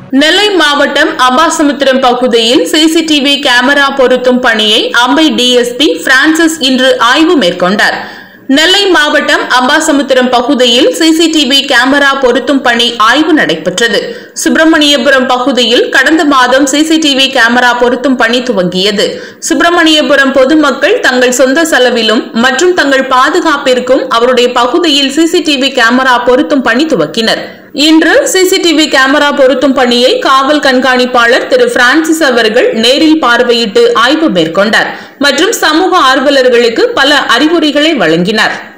நெல்லை மாவட்டம் அம்பாசமுத்திரம் பகுதியில் CCTV camera பொருத்தும் பணியை அம்பை டிஎஸ்பி பிரான்சிஸ் இன்று ஆய்வு மேற்கொண்டார் நெல்லை மாவட்டம் அம்பாசமுத்திரம் பகுதியில் சிசிடிவி கேமரா பொருத்தும் பணி ஆய்வு நடைபெற்றது சுப்பிரமணியபுரம் பகுதியில் கடந்த மாதம் சிசிடிவி கேமரா பொருத்தும் பணி துவங்கியது சுப்பிரமணியபுரம் பொதுமக்கள் தங்கள் சொந்த செலவிலும் மற்றும் தங்கள் பாதுகாப்பிற்கும் அவருடைய பகுதியில் சிசிடிவி கேமரா பொருத்தும் பணி துவக்கினர் இன்று சிசிடிவி கேமரா பொருத்தும் பணியை காவல் கண்காணிப்பாளர் திரு பிரான்சிஸ் அவர்கள் நேரில் பார்வையிட்டு ஆய்வு மேற்கொண்டார் மற்றும் சமூக ஆர்வலர்களுக்கு பல அறிவுரைகளை வழங்கினார்